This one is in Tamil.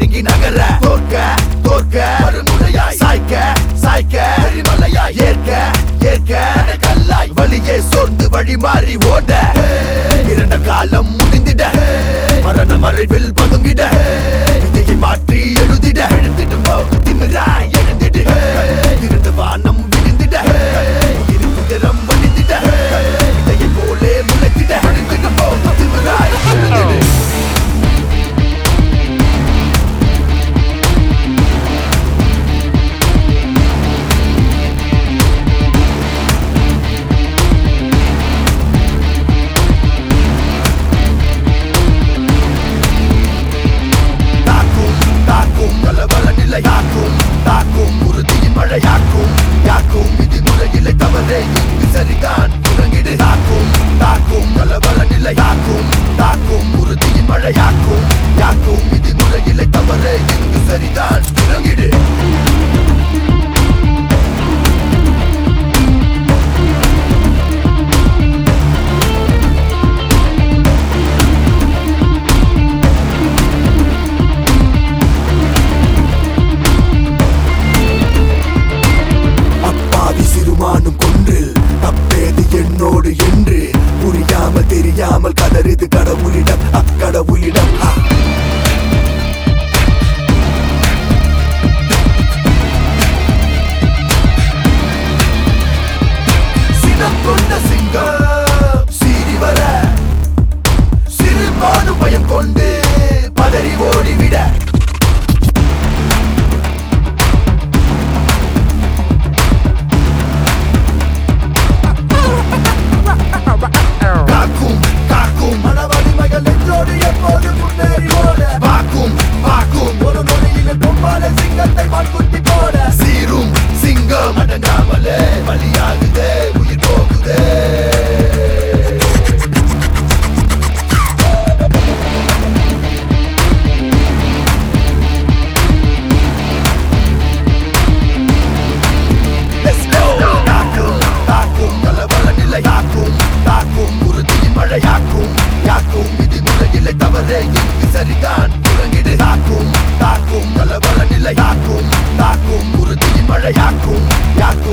நடுங்கி நகர தோற்க தோற்க மறுமுறையாய் சாய்க்க சாய்க்க எரிமலையாய் ஏற்க ஏற்க கல்லாய் வழியே சோர்ந்து வழி மாறி ஓட இரண்ட காலம் முடிந்திட மரண மறைவில் பதுங்கிட விதியை மாற்றி எழுதிட எழுதிட்டு போ திமிராய் எழுந்திடு இருந்த வானம் விழுந்திட இருந்திரம் வழிந்திட இதையை போலே முளைத்திட எழுதிட்டு போ திமிராய் எழுதிடு தாக்கும் தாக்கும் கலவர நிலையாக்கும் தாக்கும் உறுதியின் மழையாக்கும் யாக்கும் விதிமுறையில்லை தவறே இங்கு சரிதான் துறங்கிடு தாக்கும் தாக்கும் கலவர நிலையாக்கும் தாக்கும் உறுதியின் மழையாக்கும் யாக்கும் விதிமுறையில்லை தவறே இங்கு சரிதான் துறங்கிடு அப்பாவி சிறுமானும் கொன்றில் தப்பேது என்னோடு என்று புரியாமல் தெரியாமல் கதறிது கடவுளிடம் அக்கடவுளிடம் ஆ. சினம் கொண்ட சிங்கம் சீறி வர சிறுமானும் பயம் கொண்டு பதறி ஓடிவிட காக்கும் காக்கும் மன வலிமைகள் நெஞ்சோடு எப்போது முன்னேறி ஓட பாக்கும் பாக்கும் ஒரு நொடியில் கொம்பால சிங்கத்தை மண்குட்டி போட சீரும் சிங்கம் அடங்காமலே பலியாகுதே உயிர் போகுதே Let's go! தாக்கும் தாக்கும் கலவர நிலை யாக்கும் தாக்கும் உறுதியின் மழையாக்கும் யாக்கும் விதிமுறையில்லை தவறே இங்கு சரிதான் துறங்கிடு தாக்கும் தாக்கும் கலவர நிலை யாக்கும் தாக்கும் உறுதியின் மழையாக்கும் யாக்கும்